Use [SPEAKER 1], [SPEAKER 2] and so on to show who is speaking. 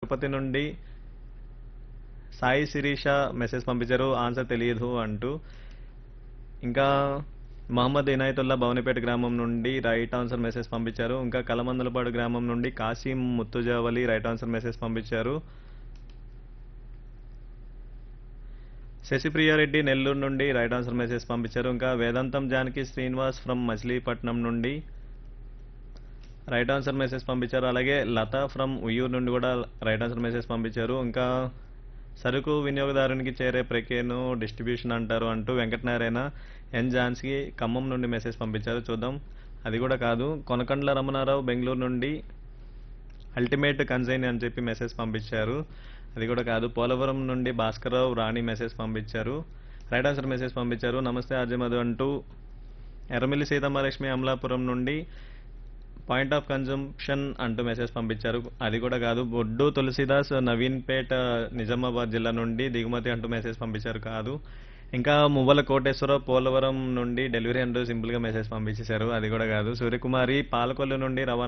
[SPEAKER 1] తిరుపతి నుండి సాయి శిరీష మెసేజ్ పంపించారు ఆన్సర్ తెలియదు అంటూ ఇంకా మహమ్మద్ ఇనాయతుల్లా భవనిపేట గ్రామం నుండి రైట్ ఆన్సర్ మెసేజ్ పంపించారు ఇంకా కలమందలపాడు గ్రామం నుండి Kasim Muthujavali right answer message పంపించారు శశిప్రియారెడ్డి నెల్లూరు నుండి రైట్ ఆన్సర్ మెసేజ్ పంపించారు ఇంకా వేదాంతం జానకి శ్రీనివాస్ ఫ్రమ్ మచిలీపట్నం నుండి రైట్ ఆన్సర్ మెసేజ్ పంపించారు అలాగే లత ఫ్రమ్ ఉయ్యూరు నుండి కూడా రైట్ ఆన్సర్ మెసేజ్ పంపించారు ఇంకా సరుకు వినియోగదారునికి చేరే ప్రక్రియను డిస్ట్రిబ్యూషన్ అంటారు అంటూ వెంకటనారాయణ ఎన్ ఝాన్సీ ఖమ్మం నుండి మెసేజ్ పంపించారు చూద్దాం అది కూడా కాదు కొనకండ్ల రమణారావు బెంగళూరు నుండి అల్టిమేట్ కన్సైన్ అని చెప్పి మెసేజ్ పంపించారు అది కూడా కాదు పోలవరం నుండి భాస్కర్రావు రాణి మెసేజ్ పంపించారు రైట్ ఆన్సర్ మెసేజ్ పంపించారు నమస్తే అజయ్ అంటూ ఎర్రమిల్లి సీతమ్మలక్ష్మి అమలాపురం నుండి పాయింట్ ఆఫ్ కన్జంప్షన్ అంటూ మెసేజ్ పంపించారు అది కూడా కాదు బొడ్డు తులసిదాస్ నవీన్పేట నిజామాబాద్ జిల్లా నుండి దిగుమతి అంటూ మెసేజ్ పంపించారు కాదు ఇంకా మువ్వల కోటేశ్వరరావు పోలవరం నుండి డెలివరీ అంటూ సింపుల్ గా మెసేజ్ పంపించేశారు అది కూడా కాదు సూర్యకుమారి పాలకొల్లు నుండి రవాణా